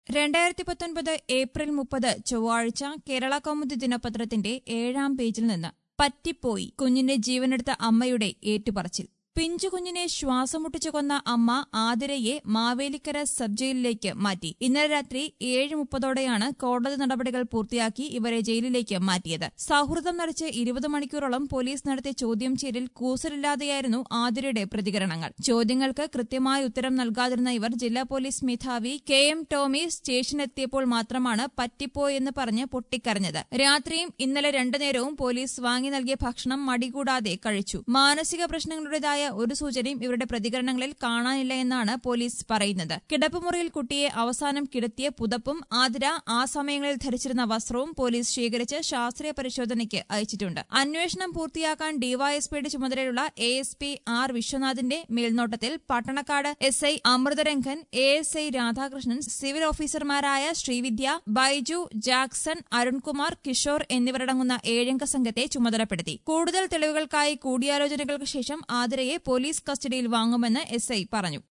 രണ്ടായിരത്തി പത്തൊൻപത് ഏപ്രിൽ മുപ്പത് ചൊവ്വാഴ്ച കേരള കൗമുദി ദിനപത്രത്തിന്റെ ഏഴാം പേജിൽ നിന്ന് പറ്റിപ്പോയി കുഞ്ഞിന്റെ ജീവനെടുത്ത അമ്മയുടെ ഏറ്റുപറച്ചിൽ പിഞ്ചു കുഞ്ഞിനെ ശ്വാസമുട്ടിച്ചു കൊന്ന അമ്മ ആതിരയെ മാവേലിക്കര സബ് ജയിലിലേക്ക് മാറ്റി ഇന്നലെ രാത്രി ഏഴ് മുപ്പതോടെയാണ് കോടതി നടപടികൾ പൂർത്തിയാക്കി ഇവരെ ജയിലിലേക്ക് മാറ്റിയത് സൗഹൃദം നടിച്ച് ഇരുപത് മണിക്കൂറോളം പോലീസ് നടത്തിയ ചോദ്യം ചെയ്യലിൽ കൂസലില്ലാതെയായിരുന്നു ആതിരയുടെ പ്രതികരണങ്ങൾ ചോദ്യങ്ങൾക്ക് കൃത്യമായ ഉത്തരം നൽകാതിരുന്ന ഇവർ ജില്ലാ പോലീസ് മേധാവി കെ എം ടോമി സ്റ്റേഷനെത്തിയപ്പോൾ മാത്രമാണ് പറ്റിപ്പോയെന്ന് പറഞ്ഞ് പൊട്ടിക്കരഞ്ഞത് രാത്രിയും ഇന്നലെ രണ്ടു നേരവും പോലീസ് വാങ്ങി നൽകിയ ഭക്ഷണം മടികൂടാതെ കഴിച്ചു മാനസിക പ്രശ്നങ്ങളുടേതായ ഒരു സൂചനയും ഇവരുടെ പ്രതികരണങ്ങളിൽ കാണാനില്ല എന്നാണ് പോലീസ് പറയുന്നത് കിടപ്പുമുറിയിൽ കുട്ടിയെ അവസാനം കിടത്തിയ പുതപ്പും ആതിര ആ സമയങ്ങളിൽ ധരിച്ചിരുന്ന വസ്ത്രവും പോലീസ് ശേഖരിച്ച് ശാസ്ത്രീയ പരിശോധനയ്ക്ക് അയച്ചിട്ടുണ്ട് അന്വേഷണം പൂർത്തിയാക്കാൻ ഡിവൈഎസ്പിയുടെ ചുമതലയുള്ള എ എസ് പി ആർ വിശ്വനാഥിന്റെ മേൽനോട്ടത്തിൽ Pattanakkad S I Amritharangan A S I Radhakrishnan civil ഓഫീസർമാരായ ശ്രീവിദ്യ ബൈജു ജാക്സൺ അരുൺകുമാർ കിഷോർ എന്നിവരടങ്ങുന്ന ഏഴംഗ സംഘത്തെ ചുമതലപ്പെടുത്തി കൂടുതൽ തെളിവുകൾക്കായി കൂടിയാലോചനകൾക്ക് ശേഷം ആതിരയെ പോലീസ് കസ്റ്റഡിയിൽ വാങ്ങുമെന്ന് എസ് ഐ പറഞ്ഞു